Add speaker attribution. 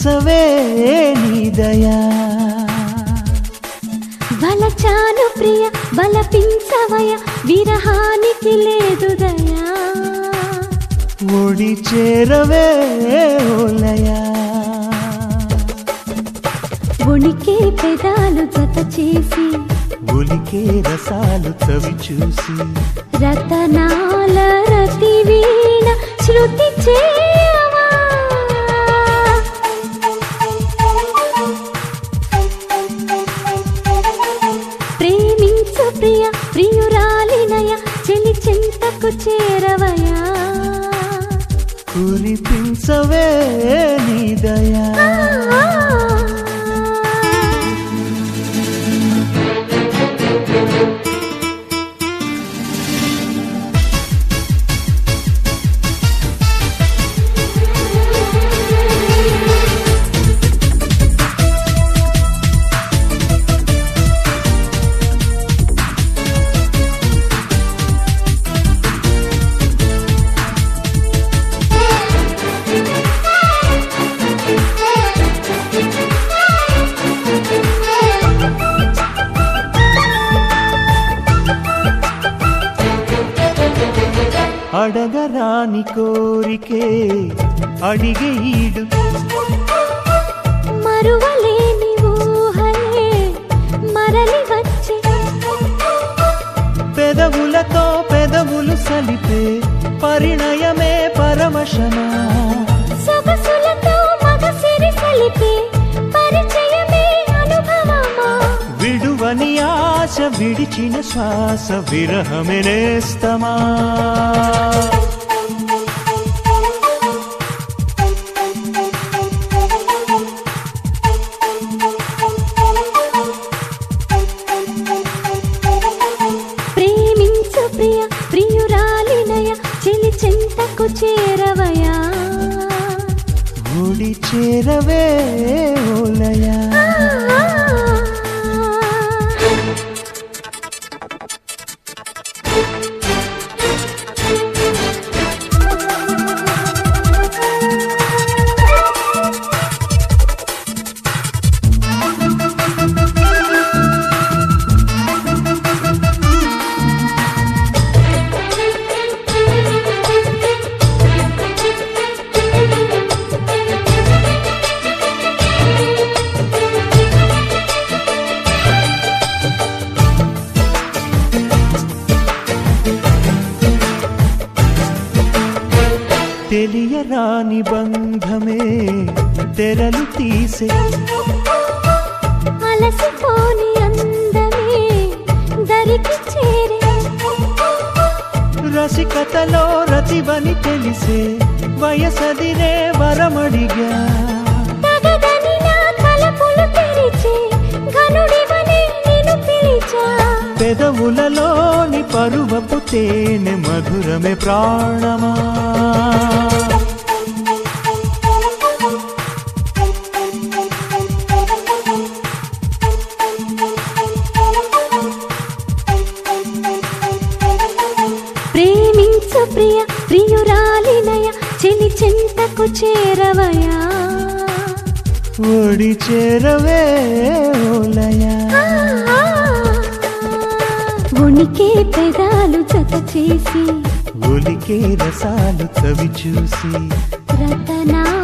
Speaker 1: కురిపించవే నీదయా
Speaker 2: వలచాను ప్రియ బలపించవయ విరహానికి లేదు దయా
Speaker 1: ఒడి చేరవే ఓలయా
Speaker 2: ఉనికి పెదాలు జత చేసి
Speaker 1: ఒలికే రసాలు చవి చూసి
Speaker 2: రతనాల రతి వీణ శృతి చేయవా ప్రేమించు ప్రియ ప్రియురాలినయ చెలి చింతకు చేరవయా
Speaker 1: కురిపించవే నీదయా అడగరాని కోరికే అడిగే ఈడు
Speaker 2: మరువలేని ఊహలే మరలి వచ్చే
Speaker 1: పెదవులతో పెదవులు సలిపే పరిణయమే పరమశమా
Speaker 2: సొగసులతో మగసిరి సలిపే పరిచయమే అనుభవమా
Speaker 1: విడువని ఆశ విడిచిన శ్వాస విరహమే నేస్తమా
Speaker 2: ప్రేమించు ప్రియ ప్రియురాలినయ చెలి చింతకు చేరవయా
Speaker 1: గుడి చేరవే ఓలయా తెలియరాని బంధమే తెరలు తీసే
Speaker 2: అలసిపోని అందమే దరికి చేరే
Speaker 1: రసికతలో రతివని తెలిసే వయసదినే వరమడిగా
Speaker 2: తగదని నా తలపులు తెరిచే ఘనుడివని నిన్ను పిలిచా
Speaker 1: పెదవులలోని పరువపు తేనె మధురమే ప్రాణమా
Speaker 2: ప్రేమించు ప్రియ ప్రియురాలినయ చెలి చింతకు చేరవయా
Speaker 1: ఒడి చేరవే ఓలయా
Speaker 2: ఉనికి పెదాలు జత చేసి
Speaker 1: ఒలికే రసాలు చవి చూసి
Speaker 2: రతనా